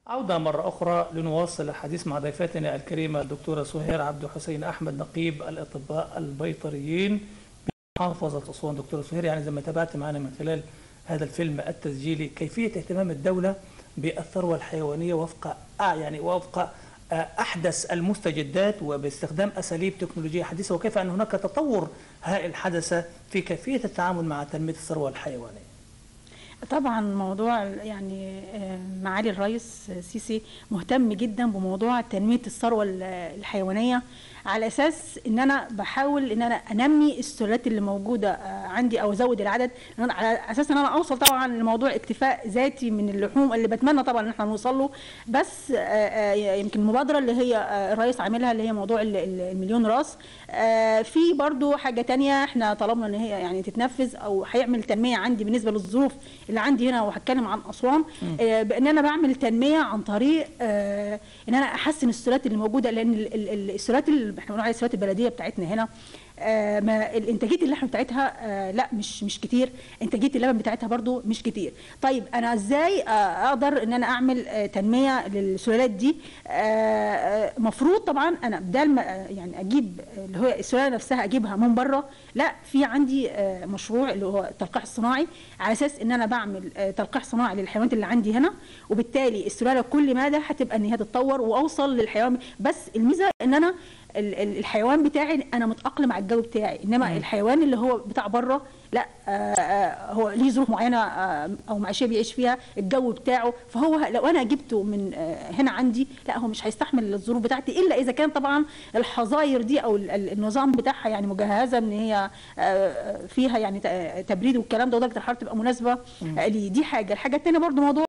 عودة مرة أخرى لنواصل الحديث مع ضيفتنا الكريمة الدكتورة سهير عبد حسين أحمد نقيب الأطباء البيطريين بمحافظة أسوان دكتورة سهير يعني زي ما تابعت معنا من خلال هذا الفيلم التسجيلي كيفية اهتمام الدولة بالثروة الحيوانية وفق آه يعني وفق آه أحدث المستجدات وباستخدام أساليب تكنولوجية حديثة وكيف أن هناك تطور هائل حدث في كيفية التعامل مع تنمية الثروة الحيوانية طبعا موضوع يعني آه، معالي الرئيس سيسي مهتم جدا بموضوع تنميه الثروه ال- الحيوانيه على اساس ان انا بحاول ان انا انمي السلالات اللي موجوده آه، عندي او ازود العدد إن أنا على اساس ان انا اوصل طبعا لموضوع اكتفاء ذاتي من اللحوم اللي بتمنى طبعا ان احنا نوصل له بس آه، آه، يمكن المبادره اللي هي آه، الرئيس عاملها اللي هي موضوع ال- ال- المليون راس آه، في برضو حاجه تانية احنا طلبنا ان هي يعني تتنفذ او هيعمل تنميه عندي بالنسبه للظروف اللي عندي هنا وهتكلم عن اسوان آه، بان انا بعمل تنميه عن طريق آه، ان انا احسن السلالات اللي موجوده لان ال- ال- ال- السلالات اللي احنا بنقول عليها السلالات البلديه بتاعتنا هنا آه، ما الانتاجيه اللحم بتاعتها آه، لا مش مش كتير انتاجيه اللبن بتاعتها برضو مش كتير طيب انا ازاي آه، اقدر ان انا اعمل آه، تنميه للسلالات دي آه، آه، مفروض طبعا انا بدل ما آه، يعني اجيب اللي هو السلاله نفسها اجيبها من بره لا في عندي آه، مشروع اللي هو التلقيح الصناعي على اساس ان انا بعمل آه، تلقيح صناعي للحيوانات اللي عندي هنا وبالتالي السلاله كل مدى هتبقى ان هي تتطور واوصل للحيوان بس الميزه ان انا ال- ال- الحيوان بتاعي انا متاقلم على الجو بتاعي انما الحيوان اللي هو بتاع بره لا آه، آه، هو ليه ظروف معينه آه، او معيشيه بيعيش فيها الجو بتاعه فهو لو انا جبته من آه، هنا عندي لا هو مش هيستحمل الظروف بتاعتي الا اذا كان طبعا الحظاير دي او ال- ال- النظام بتاعها يعني مجهزه ان هي آه، فيها يعني ت- تبريد والكلام ده ودرجه الحراره تبقى مناسبه آه، ليه دي حاجه الحاجه الثانيه برضو موضوع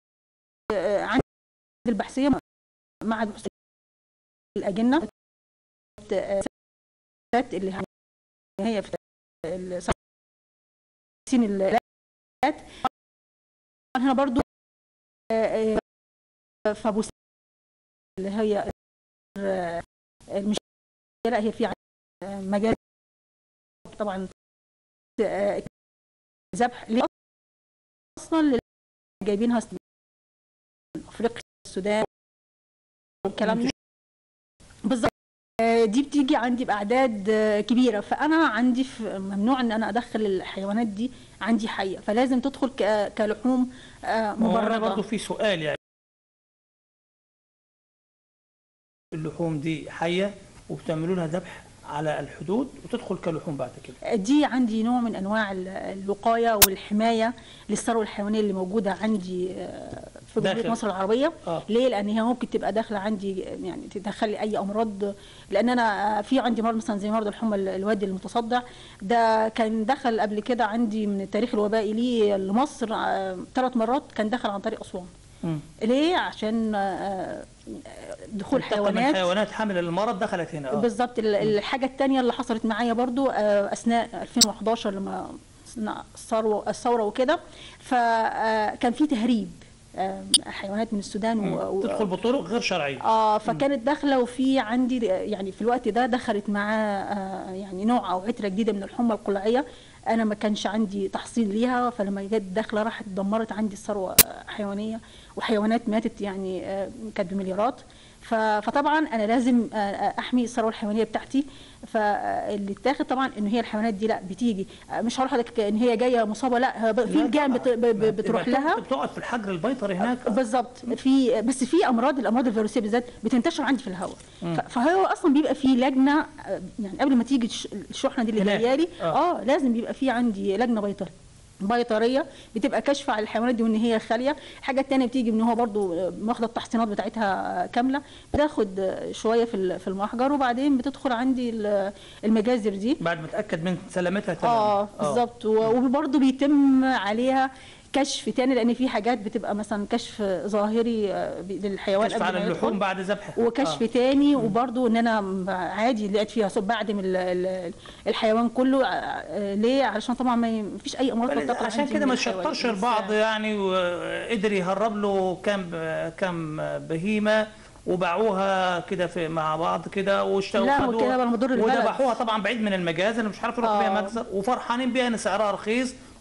آه، عند البحثيه مع البحث الاجنه آه، اللي هي في السين الالات هنا برضو آه، آه، فابوس اللي هي آه، المشكله هي في آه، مجال طبعا آه، ذبح ليه اصلا اللي جايبينها من افريقيا السودان والكلام ده بالظبط آه، دي بتيجي عندي باعداد آه، كبيره فانا عندي في ممنوع ان انا ادخل الحيوانات دي عندي حيه فلازم تدخل ك- كلحوم آه، وهنا برضه مبرده في سؤال يعني اللحوم دي حية وبتعملوا لها ذبح على الحدود وتدخل كلحوم بعد كده دي عندي نوع من انواع ال- الوقايه والحمايه للثروه الحيوانيه اللي موجوده عندي آه، في داخل. جمهوريه مصر العربيه اه ليه؟ لان هي ممكن تبقى داخله عندي يعني تدخل لي اي امراض لان انا في عندي مرض مثلا زي مرض الحمى ال- الوادي المتصدع ده كان دخل قبل كده عندي من التاريخ الوبائي ليه لمصر ثلاث مرات كان دخل عن طريق اسوان مم. ليه؟ عشان آه، دخول انتقل من حيوانات حيوانات حاملة للمرض دخلت هنا اه بالظبط ال- الحاجه الثانيه اللي حصلت معايا برضو آه، اثناء 2011 لما صنع الثروه الثوره وكده فكان في تهريب آه، حيوانات من السودان و... و... تدخل بطرق غير شرعية اه فكانت داخله وفي عندي يعني في الوقت ده دخلت معاه آه، يعني نوع او عتره جديده من الحمى القلعيه انا ما كانش عندي تحصيل ليها فلما جت داخله راحت دمرت عندي ثروه آه، حيوانيه وحيوانات ماتت يعني آه، كانت بمليارات ف- فطبعا انا لازم آه، آه، احمي الثروه الحيوانيه بتاعتي فاللي اتاخد طبعا ان هي الحيوانات دي لا بتيجي آه، مش هروح لك ان هي جايه مصابه لا هي ب- في لا لجان طبعاً. بت- ب- ب- بتروح يبقى لها بتقعد في الحجر البيطري هناك بالظبط في بس في امراض الامراض الفيروسيه بالذات بتنتشر عندي في الهواء ف- فهو اصلا بيبقى في لجنه آه، يعني قبل ما تيجي الش- الشحنه دي اللي هناك. جايه لي آه. اه لازم بيبقى في عندي لجنه بيطريه بيطريه بتبقى كاشفه على الحيوانات دي وان هي خاليه الحاجه الثانيه بتيجي ان هو برضو آه، واخده التحصينات بتاعتها كامله بتاخد آه، شويه في ال- في المحجر وبعدين بتدخل عندي ال- المجازر دي بعد ما تأكد من سلامتها تماما اه بالظبط و- وبرضه بيتم عليها كشف تاني لان في حاجات بتبقى مثلا كشف ظاهري آه، ب- للحيوان كشف قبل على ما اللحوم يدخل. بعد ذبحها وكشف آه. تاني وبرضه ان انا م- عادي لقيت فيها صوب بعدم ال- ال- الحيوان كله آه، ليه علشان طبعا ما ي- مفيش اي امراض تنتقل عشان عندي كده من ما الحيوان. شطرش البعض يعني وقدر يهرب له كم كم بهيمه وباعوها كده في مع بعض كده واشتروا لا، خدوها وكده بقى مضر البلد. وذبحوها طبعا بعيد من المجازر مش عارف يروحوا بيها آه. مجزر وفرحانين بيها ان سعرها رخيص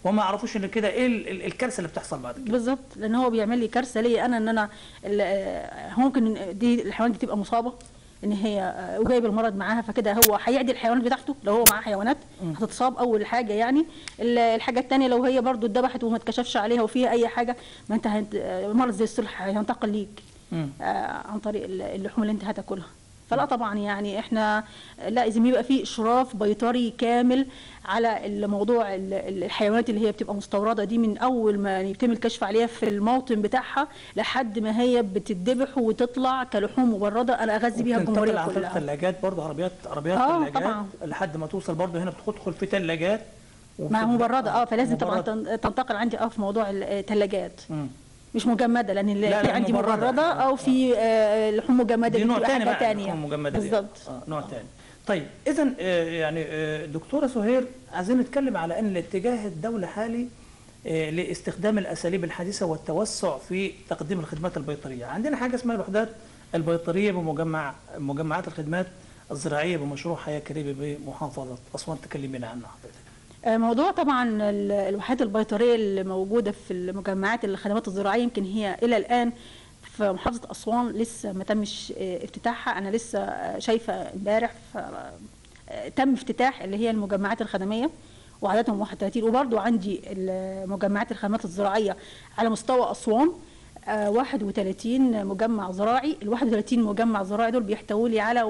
وما يعرفوش ان كده ايه ال- ال- الكارثه اللي بتحصل بعد كده بالظبط لان هو بيعمل لي كارثه ليا انا ان انا ال- آه، ممكن إن دي الحيوانات دي تبقى مصابه ان هي آه، وجايب المرض معاها فكده هو هيعدي الحيوانات بتاعته لو هو معاه حيوانات هتتصاب اول حاجه يعني ال- الحاجه الثانيه لو هي برضو اتذبحت وما اتكشفش عليها وفيها اي حاجه ما انت هت- آه، مرض زي الصلح هينتقل ليك مم. آه، عن طريق ال- اللحوم اللي انت هتاكلها فلا طبعا يعني احنا لا لازم يبقى في اشراف بيطري كامل على الموضوع ال- ال- الحيوانات اللي هي بتبقى مستورده دي من اول ما يتم الكشف عليها في الموطن بتاعها لحد ما هي بتتذبح وتطلع كلحوم مبرده انا اغذي بيها وبتنتقل الجمهوريه عن طريق كلها ثلاجات برضه عربيات عربيات آه، ثلاجات طبعاً. لحد ما توصل برضه هنا بتدخل في ثلاجات مع مبرده اه فلازم طبعا مبردة. تن- تنتقل عندي اه في موضوع الثلاجات مم. مش مجمده لان اللي لا، في لا، عندي مبردة. مبرده او في آه، لحوم مجمده دي دي نوع بتبقى تاني حاجه بقى ثانيه اللحوم المجمدة دي. بالظبط اه نوع تاني طيب اذا يعني آه، دكتوره سهير عايزين نتكلم على ان الاتجاه الدولي حالي آه، لاستخدام الاساليب الحديثه والتوسع في تقديم الخدمات البيطريه عندنا حاجه اسمها الوحدات البيطريه بمجمع مجمعات الخدمات الزراعيه بمشروع حياه كريمه بمحافظه اسوان تكلمينا عنها حضرتك آه، موضوع طبعا ال- الوحدات البيطريه اللي موجوده في المجمعات الخدمات الزراعيه يمكن هي الى الان في محافظه اسوان لسه ما تمش آه، افتتاحها انا لسه آه، شايفه امبارح ف- آه، تم افتتاح اللي هي المجمعات الخدميه وعددهم 31 وبرضو عندي المجمعات الخدمات الزراعيه على مستوى اسوان آه، 31 مجمع زراعي ال 31 مجمع زراعي دول بيحتووا لي على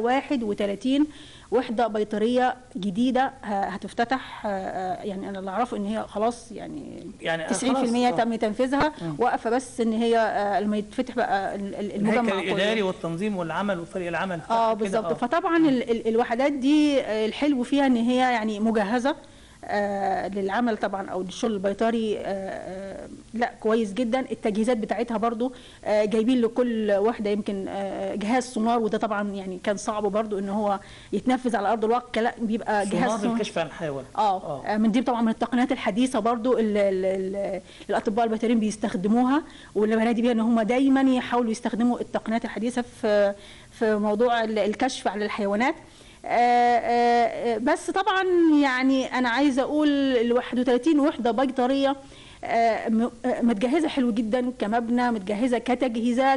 31 وحده بيطريه جديده ه- هتفتتح آه، آه، يعني انا اللي اعرفه ان هي خلاص يعني يعني 90% خلاص، آه. تم تنفيذها واقفه بس ان هي آه، لما يتفتح بقى ال- ال- المجمع الهيكل كله. الاداري والتنظيم والعمل وفريق العمل اه كده، بالظبط آه. فطبعا ال- ال- الوحدات دي آه، الحلو فيها ان هي يعني مجهزه آه للعمل طبعا او للشغل البيطري آه آه لا كويس جدا التجهيزات بتاعتها برضو آه جايبين لكل واحده يمكن آه جهاز سونار وده طبعا يعني كان صعب برضو ان هو يتنفذ على ارض الواقع لا بيبقى جهاز سونار سونار للكشف عن الحيوان اه آه، من دي طبعا من التقنيات الحديثه برضو ال ال ال الاطباء البيطريين بيستخدموها واللي بنادي بيها ان هم دايما يحاولوا يستخدموا التقنيات الحديثه في في موضوع ال- الكشف على الحيوانات آه، آه، آه، بس طبعا يعني انا عايزه اقول ال 31 وحده بيطريه آه، م- آه، متجهزه حلو جدا كمبنى متجهزه كتجهيزات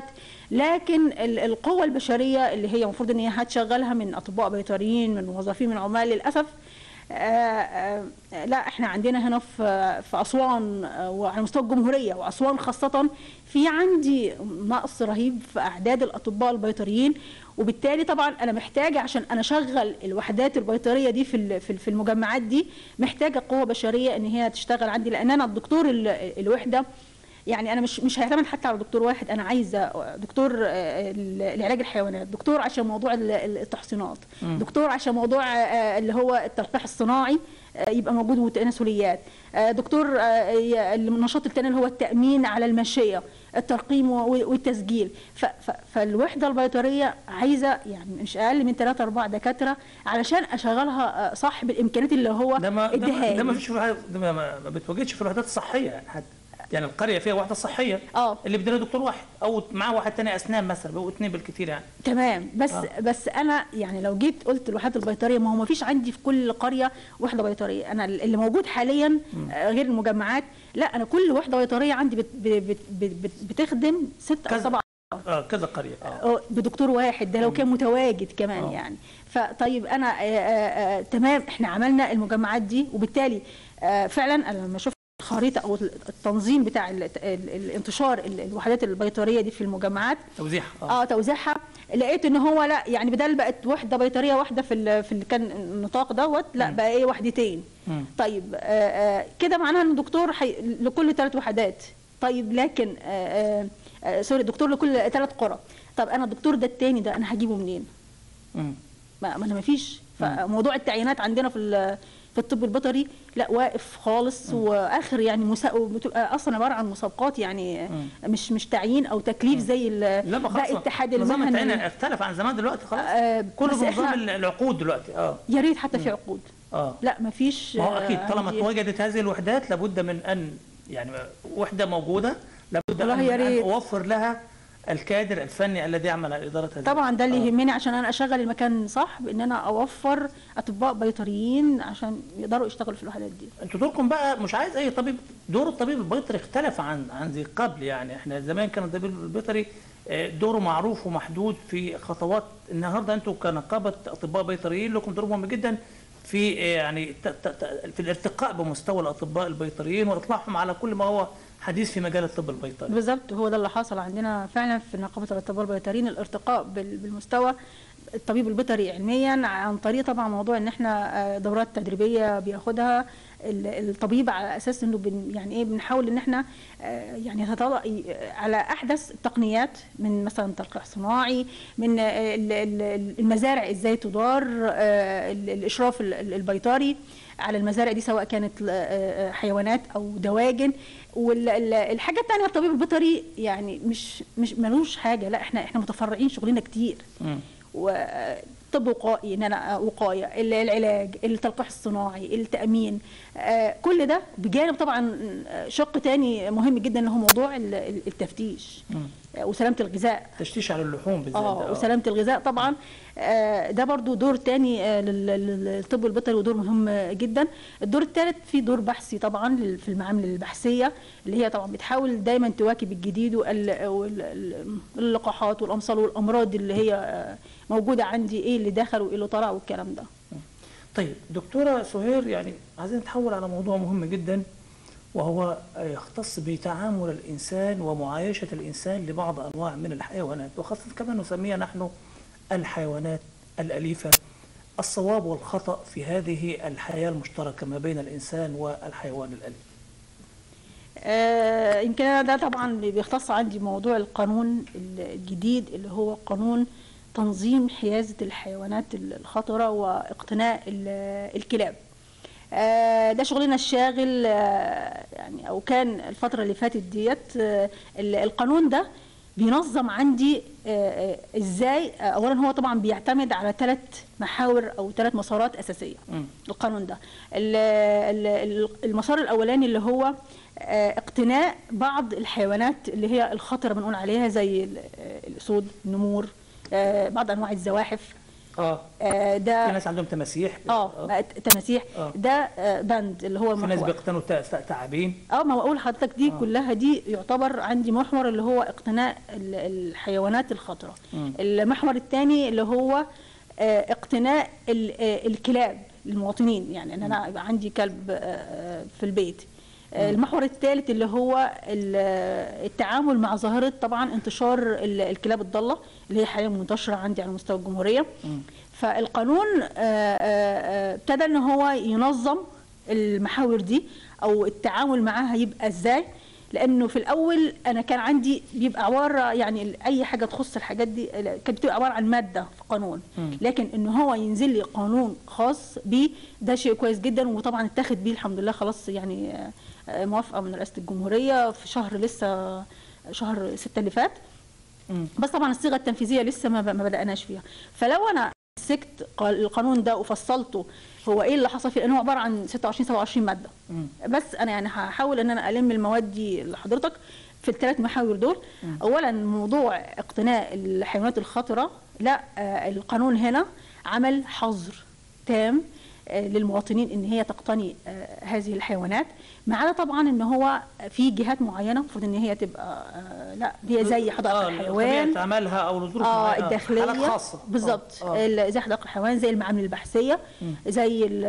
لكن ال- القوه البشريه اللي هي المفروض ان هي هتشغلها من اطباء بيطريين من موظفين من عمال للاسف آه، آه، لا احنا عندنا هنا في في اسوان آه، وعلى مستوى الجمهوريه واسوان خاصه في عندي نقص رهيب في اعداد الاطباء البيطريين وبالتالي طبعا انا محتاجه عشان انا اشغل الوحدات البيطريه دي في ال- في ال- في المجمعات دي محتاجه قوه بشريه ان هي تشتغل عندي لان انا الدكتور ال- الوحده يعني انا مش مش هيعتمد حتى على دكتور واحد انا عايزه دكتور آه، ال- العلاج الحيوانات دكتور عشان موضوع ال- ال- التحصينات دكتور عشان موضوع آه، اللي هو التلقيح الصناعي آه، يبقى موجود وتناسليات آه، دكتور آه، ي- النشاط الثاني اللي هو التامين على الماشيه الترقيم و- والتسجيل ف- ف- فالوحده البيطريه عايزه يعني مش اقل من 3 4 دكاتره علشان اشغلها آه، صح بالامكانيات اللي هو ده ما ده, اداها ما- ده ما لي. فيش في الوحدات- ده ما, ما ما بتواجدش في الوحدات الصحيه يعني حد يعني القريه فيها وحده صحيه اه اللي بدنا دكتور واحد او معاه واحد تاني اسنان مثلا بيبقوا اثنين بالكثير يعني تمام بس آه. آه. بس انا يعني لو جيت قلت الوحدات البيطريه ما هو ما فيش عندي في كل قريه وحده بيطريه انا اللي موجود حاليا آه، غير المجمعات لا انا كل وحده بيطريه عندي بت بت بت بت بتخدم ست او كذا. سبع اه كذا قريه اه آه، بدكتور واحد ده لو كان متواجد كمان آه. يعني فطيب انا آه، آه، آه، تمام احنا عملنا المجمعات دي وبالتالي آه، فعلا انا لما شفت الخريطه او التنظيم بتاع ال- ال- الانتشار ال- الوحدات البيطريه دي في المجمعات توزيع اه, اه توزيعها لقيت ان هو لا يعني بدل بقت وحده بيطريه واحده في ال- في اللي كان النطاق دوت لا بقى ايه وحدتين مم. طيب آه آه كده معناها ان الدكتور حي... لكل ثلاث وحدات طيب لكن آه آه آه سوري دكتور لكل ثلاث قرى طب انا الدكتور ده التاني ده انا هجيبه منين مم. ما, ما انا ما فيش فموضوع التعيينات عندنا في ال- في الطب البيطري لا واقف خالص واخر يعني مسا... بتبقى اصلا عباره عن مسابقات يعني مش مش تعيين او تكليف زي ال- لا ما خلاص باقي اتحاد نظام المهني التعيين اختلف عن زمان دلوقتي خلاص آه، كله بس بنظام إحنا- ال- العقود دلوقتي اه يا ريت حتى في عقود اه لا ما فيش ما هو اكيد طالما عندي- تواجدت هذه الوحدات لابد من ان يعني وحده موجوده لابد والله ان, يا من أن ريت. اوفر لها الكادر الفني الذي يعمل على اداره هذه طبعا ده اللي آه. يهمني عشان انا اشغل المكان صح بان انا اوفر اطباء بيطريين عشان يقدروا يشتغلوا في الوحدات دي انتوا دوركم بقى مش عايز اي طبيب دور الطبيب البيطري اختلف عن عن ذي قبل يعني احنا زمان كان الطبيب البيطري آه، دوره معروف ومحدود في خطوات النهارده انتوا كنقابه اطباء بيطريين لكم دور مهم جدا في آه، يعني ت- ت- ت- في الارتقاء بمستوى الاطباء البيطريين واطلاعهم على كل ما هو حديث في مجال الطب البيطري بالظبط هو ده اللي حصل عندنا فعلا في نقابه الاطباء البيطريين الارتقاء بال- بالمستوى الطبيب البيطري علميا عن طريق طبعا موضوع ان احنا آه، دورات تدريبيه بياخدها ال- الطبيب على اساس انه بن يعني ايه بنحاول ان احنا آه، يعني نتطلع على احدث التقنيات من مثلا تلقيح صناعي من آه، ال- ال- المزارع ازاي تدار آه، ال- الاشراف ال- ال- البيطري على المزارع دي سواء كانت آه، آه، حيوانات او دواجن والحاجه الثانيه الطبيب البيطري يعني مش مش ملوش حاجه لا احنا احنا متفرعين شغلنا كتير مم. وطب وقائي ان انا وقايه ال- العلاج التلقيح الصناعي التامين آه، كل ده بجانب طبعا شق تاني مهم جدا اللي هو موضوع ال- ال- التفتيش مم. آه، وسلامه الغذاء تشتيش على اللحوم بالذات ده، اه آه. وسلامه الغذاء طبعا آه، ده برضو دور تاني آه، لل- لل- للطب البيطري ودور مهم جدا الدور الثالث في دور بحثي طبعا لل- في المعامل البحثيه اللي هي طبعا بتحاول دايما تواكب الجديد واللقاحات والامصال والامراض اللي هي آه، موجوده عندي ايه اللي دخل وايه اللي طلع والكلام ده طيب دكتورة سهير يعني عايزين نتحول على موضوع مهم جدا وهو يختص بتعامل الإنسان ومعايشة الإنسان لبعض أنواع من الحيوانات وخاصة كما نسميها نحن الحيوانات الأليفة الصواب والخطأ في هذه الحياة المشتركة ما بين الإنسان والحيوان الأليف آه، يمكن أنا ده طبعا بيختص عندي موضوع القانون الجديد اللي هو قانون تنظيم حيازة الحيوانات الخطرة واقتناء ال- الكلاب آه، ده شغلنا الشاغل آه، يعني او كان الفترة اللي فاتت ديت آه، ال- القانون ده بينظم عندي آه، آه، ازاي آه، اولا هو طبعا بيعتمد على ثلاث محاور او ثلاث مسارات اساسيه مم. القانون ده ال- ال- المسار الاولاني اللي هو آه، اقتناء بعض الحيوانات اللي هي الخطره بنقول عليها زي ال- آه، الاسود النمور آه، بعض انواع الزواحف اه آه، في ده ناس عندهم تماسيح اه بقت تماسيح آه. ده آه، بند اللي هو في ناس محور. بيقتنوا تا- تا- تعابين اه ما بقول لحضرتك دي آه. كلها دي يعتبر عندي محور اللي هو اقتناء ال- الحيوانات الخطره مم. المحور الثاني اللي هو آه، اقتناء ال- آه، الكلاب للمواطنين يعني ان انا يبقى عندي كلب آه، آه، في البيت آه، المحور الثالث اللي هو ال- آه، التعامل مع ظاهره طبعا انتشار ال- الكلاب الضاله اللي هي حاليا منتشره عندي على مستوى الجمهوريه مم. فالقانون آه، آه، آه، ابتدى ان هو ينظم المحاور دي او التعامل معاها يبقى ازاي لانه في الاول انا كان عندي بيبقى عباره يعني اي حاجه تخص الحاجات دي كانت بتبقى عباره عن ماده في قانون مم. لكن ان هو ينزل لي قانون خاص بيه ده شيء كويس جدا وطبعا اتاخد بيه الحمد لله خلاص يعني آه، آه، موافقه من رئاسه الجمهوريه في شهر لسه شهر ستة اللي فات مم. بس طبعا الصيغه التنفيذيه لسه ما ما بداناش فيها فلو انا مسكت قال- القانون ده وفصلته هو ايه اللي حصل فيه لان هو عباره عن 26 27 ماده مم. بس انا يعني هحاول ان انا الم المواد دي لحضرتك في الثلاث محاور دول اولا موضوع اقتناء الحيوانات الخطره لا آه، القانون هنا عمل حظر تام آه، للمواطنين ان هي تقتني آه، هذه الحيوانات ما عدا طبعا ان هو في جهات معينه المفروض ان هي تبقى آه، لا هي زي حدائق آه، الحيوان طبيعة عملها او لظروف اه معينة، الداخليه حالات خاصة بالظبط آه. آه. ال- زي حدائق الحيوان زي المعامل البحثيه مم. زي ال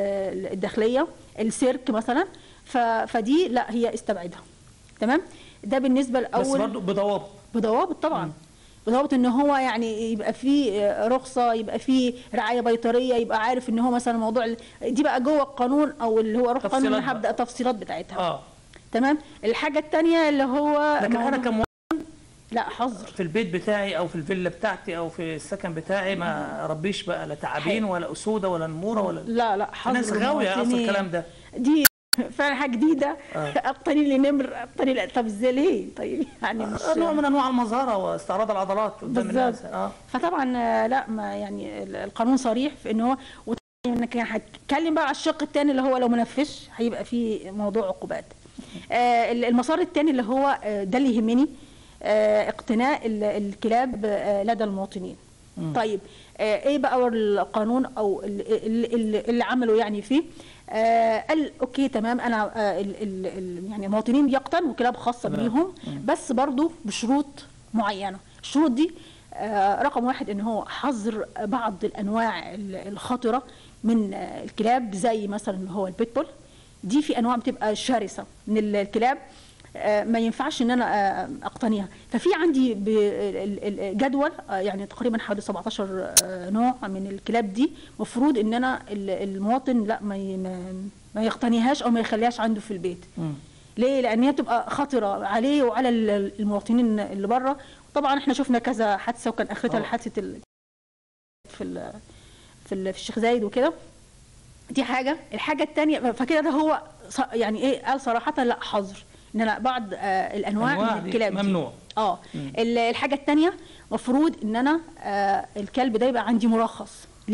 ال الداخليه السيرك مثلا ف- فدي لا هي استبعدها تمام ده بالنسبه بس الاول برضه بضوابط بضوابط طبعا بضوابط ان هو يعني يبقى فيه رخصه يبقى فيه رعايه بيطريه يبقى عارف ان هو مثلا موضوع ال- دي بقى جوه القانون او اللي هو روح القانون تفصيلات انا هبدا بقى. التفصيلات بتاعتها اه تمام الحاجه الثانيه اللي هو لكن انا موضوع- كم لا حظر في البيت بتاعي او في الفيلا بتاعتي او في السكن بتاعي ما ربيش بقى لا تعابين ولا اسوده ولا نموره ولا لا لا في حظر ناس غاويه اصلا المواطنين. الكلام ده دي فعلا حاجه جديده آه. اقتني لي نمر اقتني لي طب ازاي ليه طيب يعني مش نوع من انواع المظهره واستعراض العضلات قدام الناس بالظبط. اه فطبعا آه، لا ما يعني ال- القانون صريح في ان هو وطبعاً انك هتكلم بقى على الشق الثاني اللي هو لو منفذش هيبقى فيه موضوع عقوبات آه، ال- المسار الثاني اللي هو آه، ده اللي يهمني آه، اقتناء ال- الكلاب آه، لدى المواطنين مم. طيب آه، ايه بقى القانون او ال- ال- ال- اللي عملوا يعني فيه آه، قال اوكي تمام انا آه، ال- ال- ال- يعني المواطنين بيقتنوا كلاب خاصه تمام. بيهم مم. بس برضو بشروط معينه الشروط دي آه، رقم واحد ان هو حظر بعض الانواع ال- الخطره من آه، الكلاب زي مثلا اللي هو البيتبول دي في انواع بتبقى شرسه من ال- الكلاب آه، ما ينفعش ان انا آه، اقتنيها ففي عندي ب- ال- ال- الجدول آه، يعني تقريبا حوالي 17 آه، نوع من الكلاب دي مفروض ان انا ال- المواطن لا ما ي- ما- ما يقتنيهاش او ما يخليهاش عنده في البيت مم. ليه؟ لان هي بتبقى خطره عليه وعلى ال- المواطنين اللي بره طبعا احنا شفنا كذا حادثه وكان اخرتها آه. حادثه ال... في ال... في, ال... في الشيخ زايد وكده دي حاجه الحاجه الثانيه فكده ده هو ص... يعني ايه قال صراحه لا حظر ان انا بعض آه الانواع أنواع من دي الكلاب دي. ممنوع اه مم. ال- الحاجه الثانيه مفروض ان انا آه الكلب ده يبقى عندي مرخص ليه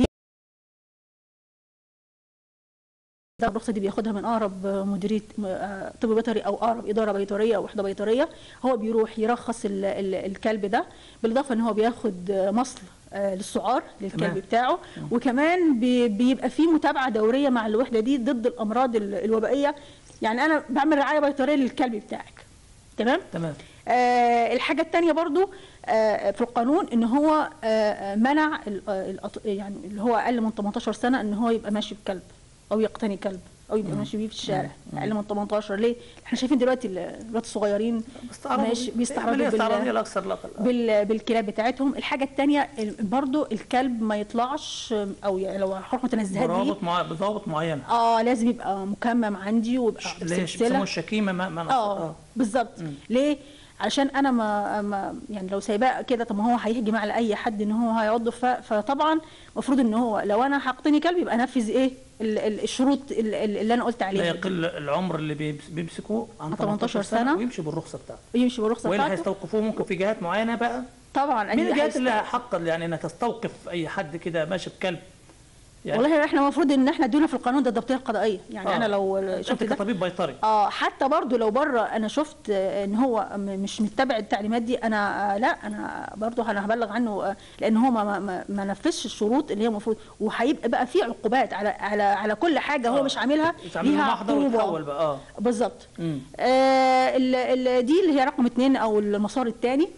ده الرخصه دي بياخدها من اقرب مديريه آه، طب بيطري او اقرب اداره بيطريه او وحده بيطريه هو بيروح يرخص ال ال الكلب ده بالاضافه ان هو بياخد آه، مصل آه، للسعار للكلب تمام. بتاعه وكمان بي- بيبقى في متابعه دوريه مع الوحده دي ضد الامراض ال- الوبائيه يعني انا بعمل رعايه بيطريه للكلب بتاعك تمام تمام آه الحاجة التانية برضو آه في القانون ان هو آه منع ال- آه، الأط- يعني اللي هو اقل من 18 سنة ان هو يبقى ماشي بكلب او يقتني كلب او يبقى ماشي بيه في الشارع اقل من 18 ليه؟ احنا شايفين دلوقتي ال- الولاد الصغيرين بيستعرضوا ماشي بيستعرضوا عملية بال- استعراضية لا أكثر لا أقل بال بالكلاب بتاعتهم الحاجة التانية ال- برضو الكلب ما يطلعش او يعني لو حرمة متنزهات دي برابط مع بضوابط معينة اه لازم يبقى مكمم عندي ويبقى اللي هي بسلسلة بيسموها الشكيمة ما ما اه بالظبط ليه عشان انا ما, ما يعني لو سايباه كده طب ما هو هيهجم على اي حد ان هو هيعض ف- فطبعا المفروض ان هو لو انا هقتني كلب يبقى انفذ ايه ال- ال- الشروط ال- ال- اللي انا قلت لا عليها دي. يقل العمر اللي بيمس- بيمسكوه عن عن 18 18 سنة, سنة. ويمشي بالرخصة بتاعته يمشي بالرخصه وإلا بتاعته هيستوقفوه ممكن في جهات معينة بقى طبعا مين أكيد الجهات هيست- اللي لها حق يعني انها تستوقف اي حد كده ماشي بكلب يعني والله احنا المفروض ان احنا ادونا في القانون ده الضبطيه القضائيه يعني آه. انا لو انت شفت ده كطبيب بيطري اه حتى برضو لو بره انا شفت آه، ان هو م- مش متبع التعليمات دي انا آه، لا انا برضو انا هبلغ عنه آه، لان هو ما, ما- ما, ما نفذش الشروط اللي هي المفروض وهيبقى بقى في عقوبات على على على كل حاجه هو آه. مش عاملها يتعمل له ليها محضر عقوبه ويتحول بقى اه بالظبط مم. آه ال- ال- دي اللي هي رقم اتنين او المسار الثاني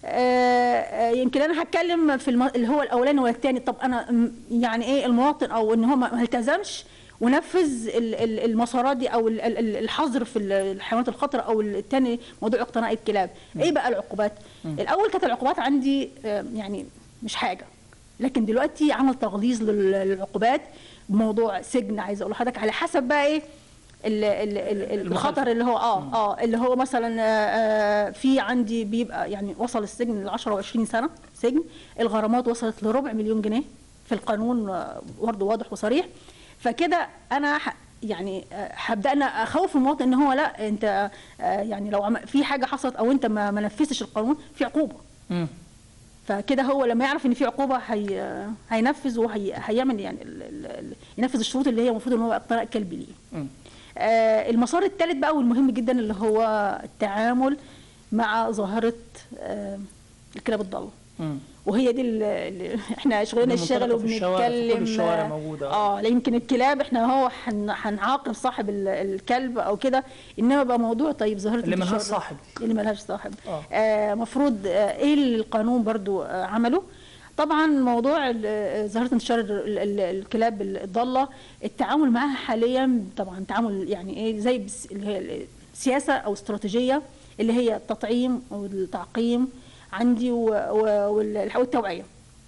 آه يمكن انا هتكلم في الم... اللي هو الاولاني والثاني طب انا م- يعني ايه المواطن او ان هو ما ما التزمش ونفذ ال- ال- المسارات دي او ال- ال- الحظر في ال- الحيوانات الخطره او الثاني موضوع اقتناء الكلاب ايه بقى العقوبات الاول كانت العقوبات عندي آه، يعني مش حاجه لكن دلوقتي عمل تغليظ لل- للعقوبات بموضوع سجن عايزه اقول لحضرتك على حسب بقى ايه ال- ال- ال- ال- الخطر اللي هو اه اه اللي هو مثلا آه، آه، في عندي بيبقى يعني وصل السجن ل 10 و20 سنه سجن الغرامات وصلت لربع مليون جنيه في القانون آه، برضه واضح وصريح فكده انا ح- يعني آه، هبدا انا اخوف المواطن ان هو لا انت آه، يعني لو عم- في حاجه حصلت او انت ما ما نفذتش القانون في عقوبه مم. فكده هو لما يعرف ان في عقوبه هي هينفذ وهيعمل يعني ال- ال- ال- ينفذ الشروط اللي هي المفروض ان هو اقتناء كلب ليه مم. آه، المسار الثالث بقى والمهم جدا اللي هو التعامل مع ظاهرة آه، الكلاب الضالة مم. وهي دي اللي اللي احنا شغلنا اللي الشغل منطلقة في الشوارع، في كل وبنتكلم الشوارع موجودة. اه لا يمكن الكلاب احنا هو هن- هنعاقب صاحب ال- الكلب او كده انما بقى موضوع طيب ظاهرة اللي ملهاش انتشار- صاحب اللي ملهاش صاحب آه. آه مفروض آه ايه اللي القانون برضو آه عمله طبعا موضوع ال- آه، ظاهره انتشار ال- ال- الكلاب الضاله التعامل معها حاليا طبعا تعامل يعني ايه زي بس- اللي هي سياسه او استراتيجيه اللي هي التطعيم والتعقيم عندي و- و- وال- والتوعيه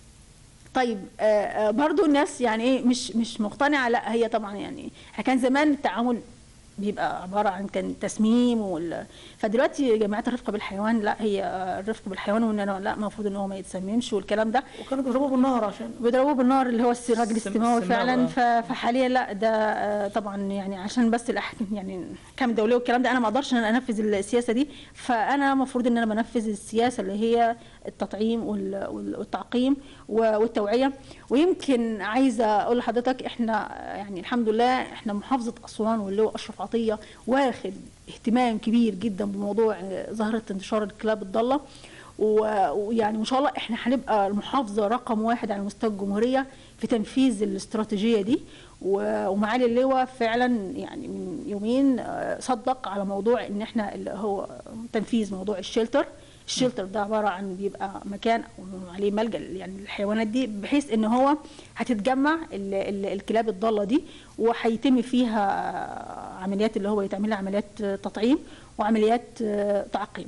طيب آه، آه، برضو الناس يعني ايه مش مش مقتنعه لا هي طبعا يعني إحنا كان زمان التعامل بيبقى عباره عن كان تسميم وال... فدلوقتي جماعه الرفق بالحيوان لا هي آه، الرفق بالحيوان وان أنا لا المفروض ان هو ما يتسممش والكلام ده وكانوا بيضربوه بالنار عشان بيضربوه بالنار اللي هو السراج السم- الاستماوي السماوي، فعلا آه. ف- فحاليا لا ده آه، طبعا يعني عشان بس الأحكام يعني الاحكام الدوليه والكلام ده انا ما اقدرش ان انا انفذ السياسه دي فانا المفروض ان انا بنفذ السياسه اللي هي التطعيم وال- وال- والتعقيم و- والتوعيه ويمكن عايزه اقول لحضرتك احنا آه، يعني الحمد لله احنا محافظه اسوان واللي هو اشرف عطيه واخد اهتمام كبير جدا بموضوع آه، ظاهره انتشار الكلاب الضاله و- ويعني ما شاء الله احنا هنبقى المحافظه رقم واحد على مستوى الجمهوريه في تنفيذ الاستراتيجيه دي و- ومعالي اللواء فعلا يعني من يومين آه، صدق على موضوع ان احنا اللي هو تنفيذ موضوع الشيلتر الشيلتر ده عباره عن بيبقى مكان أو عليه ملجا يعني الحيوانات دي بحيث ان هو هتتجمع ال- ال- الكلاب الضاله دي وهيتم فيها آه، عمليات اللي هو يتعمل لها عمليات آه، تطعيم وعمليات آه، تعقيم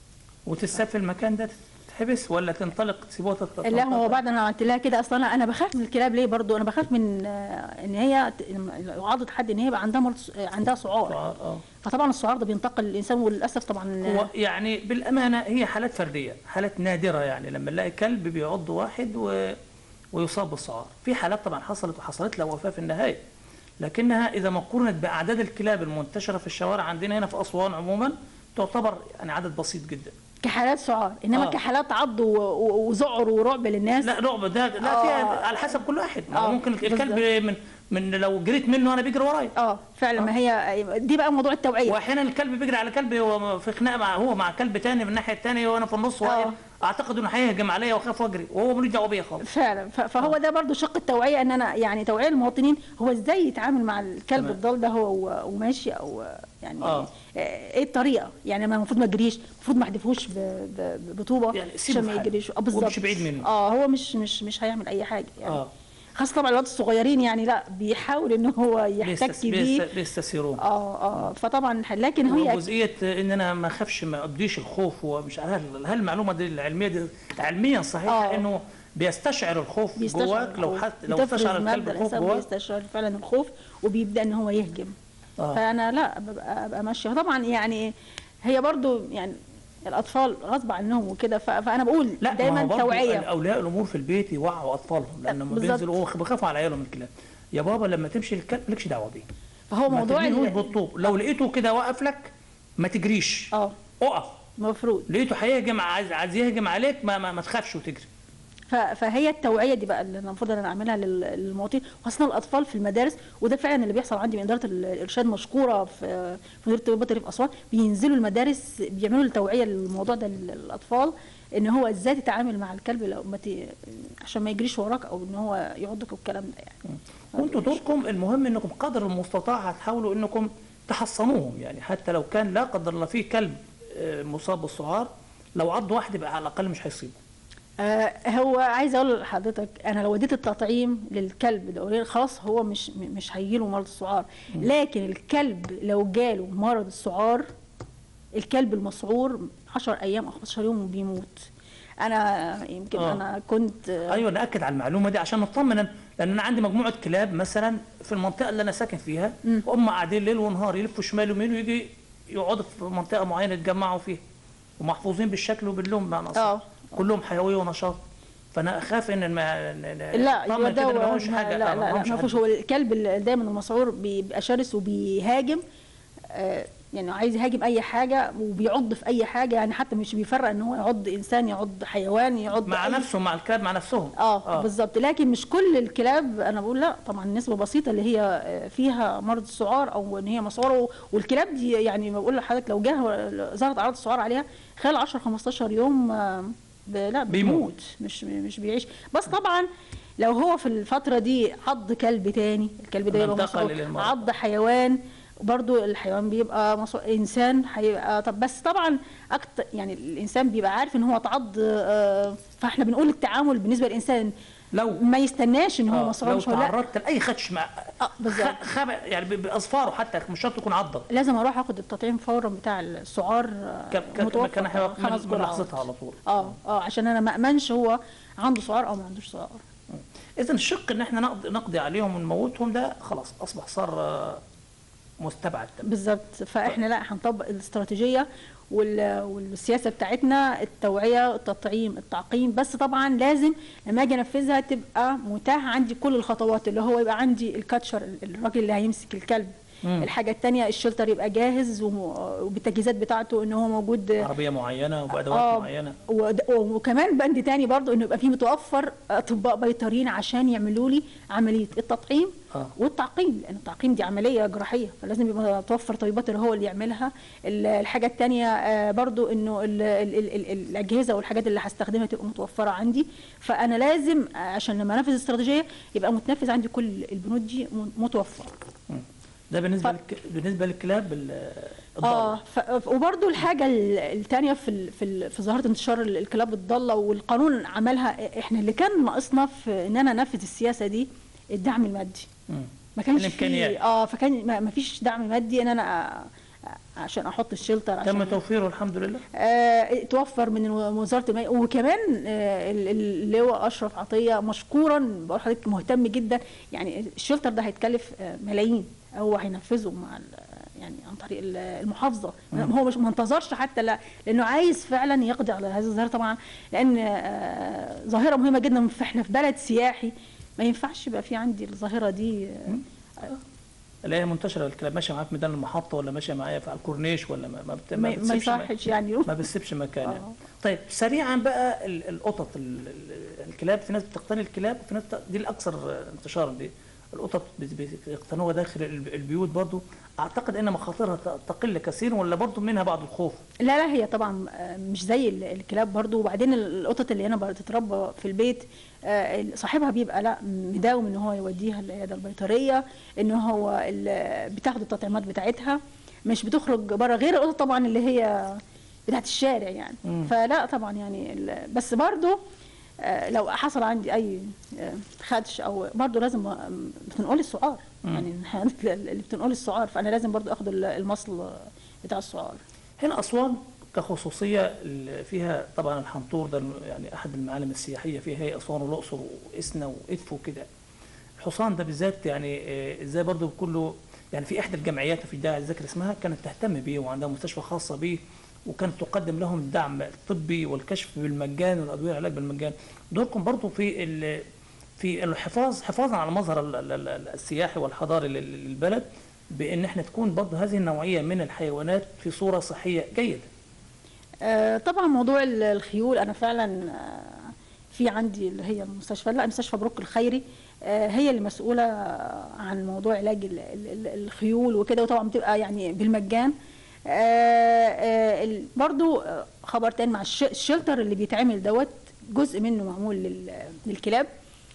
وتتساب في المكان ده تتحبس ولا تنطلق تسيبوها تت- لا هو تنطلق؟ بعد انا عملت لها كده اصلا أنا- انا بخاف من الكلاب ليه برضو انا بخاف من آه، ان هي ت- لو عضت حد ان هي يبقى عندها مرض آه، عندها سعار سعار، اه فطبعا السعار ده بينتقل للانسان وللاسف طبعا هو يعني بالامانه هي حالات فرديه حالات نادره يعني لما نلاقي كلب بيعض واحد و... ويصاب بالسعار في حالات طبعا حصلت وحصلت لها وفاه في النهايه لكنها اذا ما قورنت باعداد الكلاب المنتشره في الشوارع عندنا هنا في اسوان عموما تعتبر يعني عدد بسيط جدا كحالات سعار انما آه. كحالات عض و- و- وذعر ورعب للناس لا رعب ده لا آه. فيها على حسب كل واحد ما هو آه، ممكن الكلب بالظبط. من من لو جريت منه انا بيجري ورايا اه فعلا ما هي دي بقى موضوع التوعيه واحيانا الكلب بيجري على كلب هو في خناقه مع هو مع كلب تاني من الناحيه الثانيه وانا في النص واقف اعتقد انه هيهجم عليا واخاف واجري وهو ملوش دعوه بيا خالص فعلا ف- فهو ده برضو شق التوعيه ان انا يعني توعيه المواطنين هو ازاي يتعامل مع الكلب تمام. الضال ده هو وماشي او يعني آه. آه. ايه الطريقه يعني ما المفروض ما اجريش المفروض ما احدفوش ب- ب- بطوبه يعني سيبه عشان في ما حاله. يجريش اه بالظبط وامشي بعيد منه. اه هو مش مش مش هيعمل اي حاجه يعني اه خاصه طبعا الولاد الصغيرين يعني لا بيحاول ان هو يحتك بيستس- بيه بيست- بيستسيروه اه اه فطبعا لكن هي وجزئيه ان انا ما اخافش ما اقضيش الخوف ومش هل هل المعلومه دي العلميه دي علميا صحيحه آه. انه بيستشعر الخوف بيستشعر جواك لو الخوف. حت لو بتفرز استشعر الكلب مادة الخوف الإنسان جواك بيستشعر فعلا الخوف وبيبدا ان هو يهجم آه. فانا لا ببقى, ببقى ماشيه طبعا يعني هي برضو يعني الاطفال غصب عنهم وكده ف- فانا بقول لا ما دايما هو برضه توعيه اولياء الامور في البيت يوعوا اطفالهم لان لما بالظبط. بينزلوا هو بيخافوا على عيالهم من الكلاب يا بابا لما تمشي الكلب مالكش دعوه بيه فهو ما موضوع ترميهوش ال- بالطوب لو لقيته كده واقف لك ما تجريش اه اقف المفروض لقيته هيهجم عايز عايز يهجم عليك ما, ما, ما تخافش وتجري ف- فهي التوعيه دي بقى اللي انا المفروض انا اعملها لل- للمواطنين خاصه الاطفال في المدارس وده فعلا اللي بيحصل عندي من اداره ال- الارشاد مشكوره في في مديريه الطب البيطري في اسوان بينزلوا المدارس بيعملوا التوعيه للموضوع ده للاطفال ان هو ازاي تتعامل مع الكلب لو ما ت... عشان ما يجريش وراك او ان هو يعضك والكلام ده يعني وانتوا دوركم المهم انكم قدر المستطاع هتحاولوا انكم تحصنوهم يعني حتى لو كان لا قدر الله فيه كلب آه، مصاب بالسعار لو عض واحد يبقى على الاقل مش هيصيبه آه هو عايز اقول لحضرتك انا لو اديت التطعيم للكلب ده خلاص هو مش م- مش هيجيله مرض السعار لكن الكلب لو جاله مرض السعار الكلب المسعور 10 ايام او 15 يوم بيموت انا يمكن آه. آه. انا كنت آه ايوه ناكد على المعلومه دي عشان نطمن لان انا عندي مجموعه كلاب مثلا في المنطقه اللي انا ساكن فيها هم قاعدين ليل ونهار يلفوا شمال ويمين ويجي يقعدوا في منطقه معينه يتجمعوا فيها ومحفوظين بالشكل وباللون بمعنى اصح آه. كلهم حيويه ونشاط فانا اخاف ان الم... لا طمن كده يودوا- ما هوش ما- حاجه لا آه، لا لا هوش ما حاجة. فيهوش هو الكلب اللي دايما المسعور بيبقى شرس وبيهاجم آه، يعني عايز يهاجم اي حاجه وبيعض في اي حاجه يعني حتى مش بيفرق ان هو يعض انسان يعض حيوان يعض مع أي نفسه مع الكلاب مع نفسهم اه, آه. بالظبط لكن مش كل الكلاب انا بقول لا طبعا نسبه بسيطه اللي هي آه، فيها مرض السعار او ان هي مسعوره والكلاب دي يعني بقول لحضرتك لو جه ظهرت اعراض السعار عليها خلال 10 15 يوم آه، ب- لا بيموت. بيموت مش مش بيعيش بس طبعا لو هو في الفتره دي عض كلب تاني الكلب ده يبقى انتقل مسعور للمرض. عض حيوان برضو الحيوان بيبقى مصو... انسان هيبقى طب بس طبعا اكتر يعني الانسان بيبقى عارف ان هو اتعض آه، فاحنا بنقول التعامل بالنسبه للانسان لو ما يستناش ان هو آه، مسعور لو مش هو لا تعرضت لاي خدش مع آه، بالظبط. خ- خب... يعني ب- باظفاره حتى مش شرط تكون عضه لازم اروح اخد التطعيم فورا بتاع السعار آه، ك- ك- متوفر كان هيبقى خمس من, من جرعات. لحظتها على طول اه اه عشان انا ما امنش هو عنده سعار او ما عندوش سعار اذا الشق ان احنا نقضي, نقضي عليهم ونموتهم ده خلاص اصبح صار آه، مستبعد تماما. بالظبط فاحنا لا هنطبق الاستراتيجيه وال- والسياسه بتاعتنا التوعيه التطعيم التعقيم بس طبعا لازم لما اجي انفذها تبقى متاح عندي كل الخطوات اللي هو يبقى عندي الكاتشر الراجل اللي هيمسك الكلب مم. الحاجه الثانيه الشلتر يبقى جاهز وم- وبالتجهيزات بتاعته ان هو موجود عربيه معينه وبادوات آه، معينه ود- وكمان بند تاني برضو انه يبقى فيه متوفر اطباء بيطريين عشان يعملوا لي عمليه التطعيم آه. والتعقيم لان التعقيم دي عمليه جراحيه فلازم يبقى متوفر طبيبات اللي هو اللي يعملها ال- الحاجه الثانيه برضو انه ال ال ال ال الاجهزه والحاجات اللي هستخدمها تبقى متوفره عندي فانا لازم آه، عشان لما انفذ استراتيجيه يبقى متنفذ عندي كل البنود دي م- متوفره مم. ده بالنسبه ف- لك بالنسبه للكلاب ال- اه الضالة. ف... وبرده الحاجه الثانيه في ال... في ال... في ظاهره انتشار ال- الكلاب الضاله والقانون عملها احنا اللي كان ناقصنا في ان انا انفذ السياسه دي الدعم المادي مم. ما كانش الإمكانيات. في اه فكان ما ما فيش دعم مادي ان انا أ- أ- عشان احط الشلتر تم عشان توفيره الحمد لله آه توفر من وزاره الماليه وكمان آه ال- ال- اللواء اشرف عطيه مشكورا بقول لحضرتك مهتم جدا يعني الشلتر ده هيتكلف آه ملايين هو هينفذه مع ال- يعني عن طريق ال- المحافظه هو مش ما انتظرش حتى لا لانه عايز فعلا يقضي على هذه الظاهره طبعا لان آه ظاهره مهمه جدا فاحنا في بلد سياحي ما ينفعش يبقى في عندي الظاهره دي آه اللي هي منتشره الكلاب ماشيه معاك في ميدان المحطه ولا ماشيه معايا في على الكورنيش ولا ما ما, بت... ما, ما بتسيبش مكان. يصحش يعني ما بتسيبش مكان يعني. آه. طيب سريعا بقى ال- القطط ال- ال- الكلاب في ناس بتقتني الكلاب وفي ناس بت- دي الاكثر انتشارا دي القطط بت- بيقتنوها داخل الب- البيوت برضو اعتقد ان مخاطرها ت- تقل كثيرا ولا برضو منها بعض الخوف لا لا هي طبعا آه، مش زي ال- الكلاب برضو وبعدين القطط اللي هنا بتتربى في البيت آه، صاحبها بيبقى لا مداوم ان هو يوديها العياده البيطريه ان هو ال- بتاخد التطعيمات بتاعتها مش بتخرج بره غير القطط طبعا اللي هي بتاعت الشارع يعني مم. فلا طبعا يعني ال- بس برضو آه، لو حصل عندي اي آه، خدش او برضو لازم آه، بتنقل السعار مم. يعني الحيوانات اللي بتنقل السعار فانا لازم برضو اخد ال- المصل بتاع السعار هنا أسوان كخصوصية ال- فيها طبعا الحنطور ده يعني أحد المعالم السياحية فيها هي أسوان والأقصر وإسنا وإدفو وكده الحصان ده بالذات يعني آه، إزاي برضو كله يعني في إحدى الجمعيات في داعي الذكر اسمها كانت تهتم بيه وعندها مستشفى خاصة بيه وكانت تقدم لهم الدعم الطبي والكشف بالمجان والأدوية العلاج بالمجان دوركم برضو في ال- في الحفاظ حفاظا على المظهر ال- ال- ال- السياحي والحضاري لل- للبلد بان احنا تكون برضه هذه النوعيه من الحيوانات في صوره صحيه جيده. آه، طبعا موضوع ال- الخيول انا فعلا آه، في عندي اللي هي المستشفى لا مستشفى بروك الخيري آه، هي اللي مسؤوله عن موضوع علاج ال- ال- ال- الخيول وكده وطبعا بتبقى يعني بالمجان آه، آه، ال- برضو آه، خبر تاني مع الش- الشلتر اللي بيتعمل دوت جزء منه معمول لل- للكلاب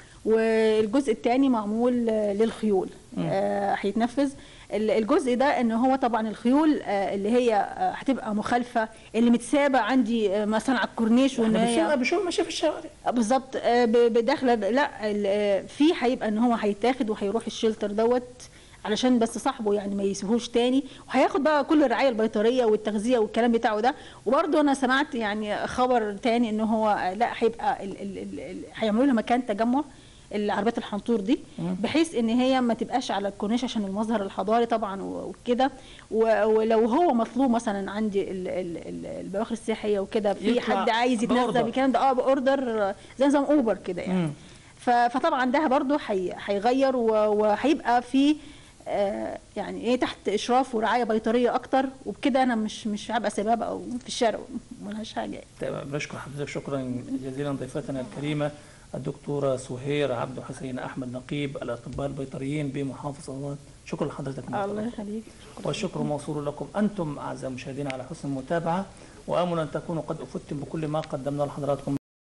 والجزء الثاني معمول آه، للخيول آه، هيتنفذ ال- الجزء ده ان هو طبعا الخيول آه، اللي هي آه، هتبقى مخالفه اللي متسابه عندي آه، مثلا على الكورنيش وان احنا بنشوفها هي بنشوف ماشيه في الشوارع. بالظبط آه، ب- بداخله لا ال- آه، في هيبقى ان هو هيتاخد وهيروح الشلتر دوت علشان بس صاحبه يعني ما يسيبوش تاني وهياخد بقى كل الرعايه البيطريه والتغذيه والكلام بتاعه ده وبرده انا سمعت يعني خبر تاني ان هو آه، لا هيبقى ال- ال- ال- ال- هيعملوا لها مكان تجمع العربيات الحنطور دي مم. بحيث ان هي ما تبقاش على الكورنيش عشان المظهر الحضاري طبعا و- وكده و- ولو هو مطلوب مثلا عندي ال- ال- ال- البواخر السياحيه وكده في يطلع حد عايز يتنزل بأوردر. بالكلام ده اه باوردر آه، زي نظام اوبر كده يعني مم. ف- فطبعا ده برضه هي- هيغير و- وهيبقى في آه، يعني ايه تحت اشراف ورعايه بيطريه اكتر وبكده انا مش مش هبقى سبابه او في الشارع ملهاش حاجه يعني. تمام بشكر حضرتك شكرا جزيلا ضيفتنا الكريمه الدكتوره سهير عبد حسين احمد نقيب الاطباء البيطريين بمحافظه اسوان شكرا لحضرتك مرة الله أخرى. يخليك والشكر موصول لكم انتم اعزائي المشاهدين على حسن المتابعه وامل ان تكونوا قد افدتم بكل ما قدمنا لحضراتكم